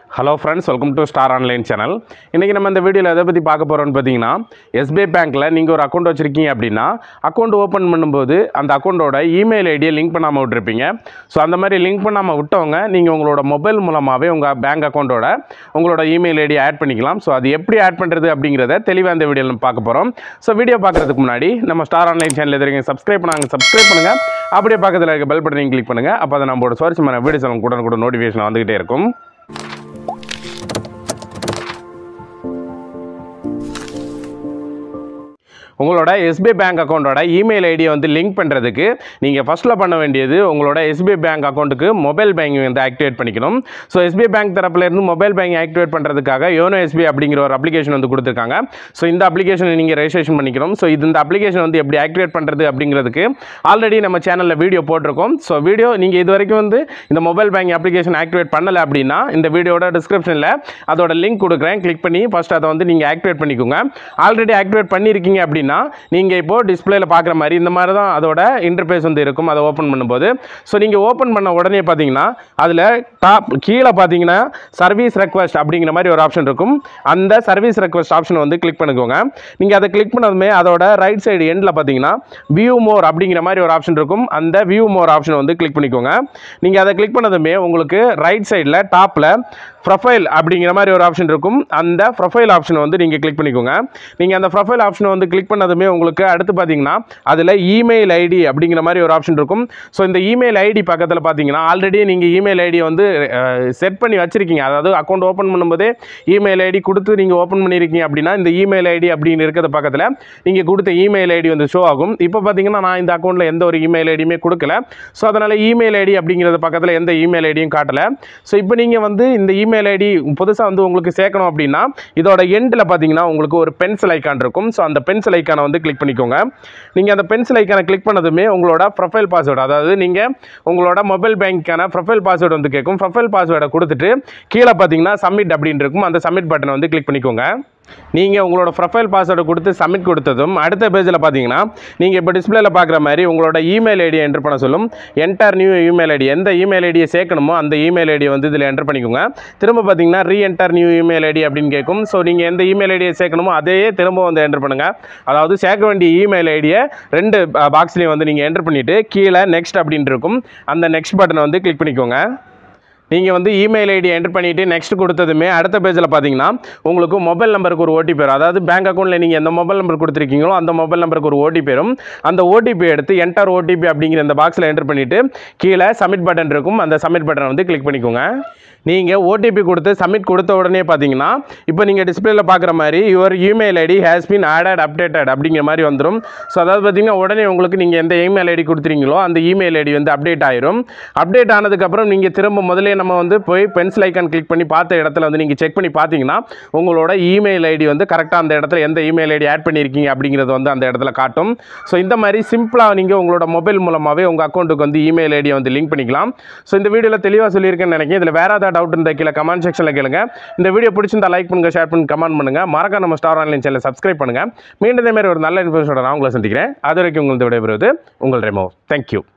hello friends welcome to star online channel இன்றைக்கி நம்ம இந்த வீடியோவில் எதை பற்றி பார்க்க போகிறோம்னு பார்த்தீங்கன்னா எஸ்பிஐ பேங்க்கில் நீங்கள் ஒரு அக்கௌண்ட் வச்சுருக்கீங்க அப்படின்னா அக்கௌண்ட் ஓப்பன் பண்ணும்போது அந்த அக்கௌண்ட்டோட இமெயில் ஐடியை லிங்க் பண்ணாமல் விட்டுருப்பீங்க ஸோ அந்த மாதிரி லிங்க் பண்ணாமல் விட்டவங்க நீங்கள் உங்களோட மொபைல் மூலமாகவே உங்கள் பேங்க் அக்கௌண்ட்டோட உங்களோட இமெயில் ஐடியை ஆட் பண்ணிக்கலாம் ஸோ அது எப்படி ஆட் பண்ணுறது அப்படிங்கிறத தெளிவாக இந்த வீடியோவில் நம்ம பார்க்க போகிறோம் ஸோ வீடியோ பார்க்குறதுக்கு முன்னாடி நம்ம ஸ்டார் ஆன்லைன் சேனல் எதிர்க்க சப்ஸ்கிரைப் பண்ணாங்க சப்ஸ்கிரைப் பண்ணுங்கள் அப்படியே பக்கத்தில் இருக்க பெல் பட்டனையும் கிளிக் பண்ணுங்கள் அப்போ அதை நம்மளோட சுவாரஸ்யமான வீடியோஸ் நமக்கு உடனே கூட நோட்டிஃபிகேஷன் வந்துகிட்டே இருக்கும் உங்களோட எஸ்பிஐ பேங்க் அக்கௌண்ட்டோட இமெயில் ஐடியை வந்து லிங்க் பண்ணுறதுக்கு நீங்கள் ஃபஸ்ட்டில் பண்ண வேண்டியது உங்களோட எஸ்பிஐ பேங்க் அக்கௌண்ட்டுக்கு மொபைல் பேங்கிங் வந்து ஆக்டிவேட் பண்ணிக்கணும் ஸோ எஸ்பிஐ பேங்க் தரப்புல இருந்து மொபைல் பேங்கிங் ஆக்டிவேட் பண்ணுறதுக்காக யோனோ எஸ்பிஐ அப்படிங்கிற ஒரு அப்ளிகேஷன் வந்து கொடுத்துருக்காங்க ஸோ இந்த அப்ளிகேஷனை நீங்கள் ரெஜிஸ்ட்ரேஷன் பண்ணிக்கணும் ஸோ இது இந்த அப்ளிகேஷன் வந்து எப்படி ஆக்டிவேட் பண்ணுறது அப்படிங்கிறதுக்கு ஆல்ரெடி நம்ம சேனலில் வீடியோ போட்டிருக்கோம் ஸோ வீடியோ நீங்கள் இது வரைக்கும் வந்து இந்த மொபைல் பேங்கிங் அப்ளிகேஷன் ஆக்டிவேட் பண்ணலை அப்படின்னா இந்த வீடியோட டிஸ்கிரிப்ஷனில் அதோட லிங்க் கொடுக்குறேன் கிளிக் பண்ணி ஃபஸ்ட் அதை வந்து நீங்கள் ஆக்டிவேட் பண்ணிக்கோங்க ஆல்ரெடி ஆக்டிவேட் பண்ணியிருக்கீங்க அப்படின்னா நீங்கள் இப்போ டிஸ்பிளேல பார்க்குற மாதிரி இந்த மாதிரி தான் அதோட இன்டர்பேஸ் வந்து இருக்கும் அதை ஓப்பன் பண்ணும்போது ஸோ நீங்கள் ஓப்பன் பண்ண உடனே பார்த்தீங்கன்னா அதில் டாப் கீழே பார்த்தீங்கன்னா சர்வீஸ் ரெக்வஸ்ட் அப்படிங்கிற மாதிரி ஒரு ஆப்ஷன் இருக்கும் அந்த சர்வீஸ் ரெக்வஸ்ட் ஆப்ஷனை வந்து கிளிக் பண்ணிக்கோங்க நீங்கள் அதை கிளிக் பண்ணதுமே அதோட ரைட் சைடு எண்டில் பார்த்தீங்கன்னா வியூ மோர் அப்படிங்கிற மாதிரி ஒரு ஆப்ஷன் இருக்கும் அந்த வியூ மோர் ஆப்ஷனை வந்து கிளிக் பண்ணிக்கோங்க நீங்கள் அதை கிளிக் பண்ணதுமே உங்களுக்கு ரைட் சைடில் டாப்பில் ப்ரொஃபைல் அப்படிங்கிற மாதிரி ஒரு ஆப்ஷன் இருக்கும் அந்த ப்ரொஃபைல் ஆப்ஷனை வந்து நீங்கள் கிளிக் பண்ணிக்கோங்க நீங்கள் அந்த ப்ரொஃபைல் ஆப்ஷனை வந்து கிளிக் பண்ணதுமே உங்களுக்கு அடுத்து பார்த்தீங்கன்னா அதில் இமெயில் ஐடி அப்படிங்கிற மாதிரி ஒரு ஆப்ஷன் இருக்கும் ஸோ இந்த இமெயில் ஐடி பக்கத்தில் பார்த்தீங்கன்னா ஆல்ரெடி நீங்கள் இமெயில் ஐடியை வந்து செட் பண்ணி வச்சுருக்கீங்க அதாவது அக்கௌண்ட் ஓப்பன் பண்ணும்போதே இமெயில் ஐடி கொடுத்து நீங்கள் ஓப்பன் பண்ணியிருக்கீங்க அப்படின்னா இந்த இமெயில் ஐடி அப்படின்னு இருக்கிற பக்கத்தில் நீங்கள் கொடுத்த இமெயில் ஐடி வந்து ஷோ ஆகும் இப்போ பார்த்தீங்கன்னா நான் இந்த அக்கௌண்ட்டில் எந்த ஒரு இமெயில் ஐடியுமே கொடுக்கல ஸோ அதனால் இமெயில் ஐடி அப்படிங்கிறது பக்கத்தில் எந்த இமெயில் ஐடியும் காட்டலை ஸோ இப்போ நீங்கள் வந்து இந்த இமெயில் ஐடி புதுசாக வந்து உங்களுக்கு சேர்க்கணும் அப்படின்னா இதோட எண்டில் பார்த்தீங்கன்னா உங்களுக்கு ஒரு பென்சில் ஐக்கான் இருக்கும் ஸோ அந்த பென்சில் ஐக்கானை வந்து கிளிக் பண்ணிக்கோங்க நீங்கள் அந்த பென்சில் ஐக்கானை கிளிக் பண்ணதுமே உங்களோட ப்ரொஃபைல் பாஸ்வேர்டு அதாவது நீங்கள் உங்களோட மொபைல் பேங்க்கான ப்ரொஃபைல் பாஸ்வேர்டு வந்து கேட்கும் ப்ரொஃபைல் பாஸ்வேர்டை கொடுத்துட்டு கீழே பார்த்தீங்கன்னா சப்மிட் அப்படின்னு இருக்கும் அந்த சப்மிட் பட்டனை வந்து கிளிக் பண்ணிக்கோங்க நீங்கள் உங்களோட ப்ரொஃபைல் பாஸ்வேர்டை கொடுத்து சப்மிட் கொடுத்ததும் அடுத்த பேஜில் பார்த்தீங்கன்னா நீங்கள் இப்போ டிஸ்பிளேல பார்க்குற மாதிரி உங்களோட இமெயில் ஐடியை என்டர் பண்ண சொல்லும் என்டர் நியூ இமெயில் ஐடி எந்த இமெயில் ஐடியை சேர்க்கணுமோ அந்த இமெயில் ஐடியை வந்து இதில் என்டர் பண்ணிக்கோங்க திரும்ப பார்த்தீங்கன்னா re enter new email ID அப்படின்னு கேட்கும் ஸோ நீங்கள் எந்த இமெயில் ஐடியை சேர்க்கணுமோ அதையே திரும்ப வந்து என்டர் பண்ணுங்கள் அதாவது சேர்க்க வேண்டிய இமெயில் ஐடியை ரெண்டு பாக்ஸ்லேயும் வந்து நீங்கள் என்டர் பண்ணிவிட்டு கீழே நெக்ஸ்ட் அப்படின்னு இருக்கும் அந்த நெக்ஸ்ட் பட்டனை வந்து கிளிக் பண்ணிக்கோங்க நீங்கள் வந்து இமெயில் ஐடி என்டர் பண்ணிவிட்டு நெக்ஸ்ட் கொடுத்ததுமே அடுத்த பேஜில் பார்த்தீங்கன்னா உங்களுக்கு மொபைல் நம்பருக்கு ஒரு ஓடிபி வரும் அதாவது பேங்க் அக்கௌண்ட்டில் நீங்கள் எந்த மொபைல் நம்பர் கொடுத்துருக்கீங்களோ அந்த மொபைல் நம்பருக்கு ஒரு ஓடிபி வரும் அந்த ஓடிபி எடுத்து என்டர் ஓடிபி அப்படிங்கிற இந்த பாக்ஸில் என்டர் பண்ணிவிட்டு கீழே சப்மிட் பட்டன் இருக்கும் அந்த சப்மிட் பட்டனை வந்து கிளிக் பண்ணிக்கோங்க நீங்கள் ஓடிபி கொடுத்து சப்மிட் கொடுத்த உடனே பார்த்தீங்கன்னா இப்போ நீங்கள் டிஸ்பிளேல பார்க்குற மாதிரி your email ID has been added updated அப்படிங்கிற மாதிரி வந்துடும் ஸோ அதாவது பார்த்தீங்கன்னா உடனே உங்களுக்கு நீங்கள் எந்த இமெயில் ஐடி கொடுத்துறீங்களோ அந்த இமெயில் ஐடி வந்து அப்டேட் ஆயிரும் அப்டேட் ஆனதுக்கப்புறம் நீங்கள் திரும்ப முதல்ல நம்ம வந்து போய் பென்சில் ஐக்கான் கிளிக் பண்ணி பார்த்த இடத்துல வந்து நீங்கள் செக் பண்ணி பார்த்தீங்கன்னா உங்களோட இமெயில் ஐடி வந்து கரெக்டாக அந்த இடத்துல எந்த இமெயில் ஐடி ஆட் பண்ணியிருக்கீங்க அப்படிங்கிறது வந்து அந்த இடத்துல காட்டும் ஸோ இந்த மாதிரி சிம்பிளாக நீங்கள் உங்களோட மொபைல் மூலமாகவே உங்கள் அக்கௌண்ட்டுக்கு வந்து இமெயில் ஐடியை வந்து லிங்க் பண்ணிக்கலாம் ஸோ இந்த வீடியோவில் தெளிவாக சொல்லியிருக்கேன்னு நினைக்கிறேன் இதில் வேறு ஏதாவது டவுட் இருந்தால் கீழே கமெண்ட் செக்ஷனில் கேளுங்க இந்த வீடியோ பிடிச்சிருந்தா லைக் பண்ணுங்கள் ஷேர் பண்ணி கமெண்ட் பண்ணுங்கள் மறக்காம நம்ம ஸ்டார் ஆன்லைன் சேனல் சப்ஸ்கிரைப் பண்ணுங்கள் மீண்டும் இதே மாதிரி ஒரு நல்ல இன்ஃபர்மேஷனோட நான் உங்களை சந்திக்கிறேன் அது வரைக்கும் உங்களுக்கு விடைபெறுவது உங்கள் ரெமோ தேங்க்யூ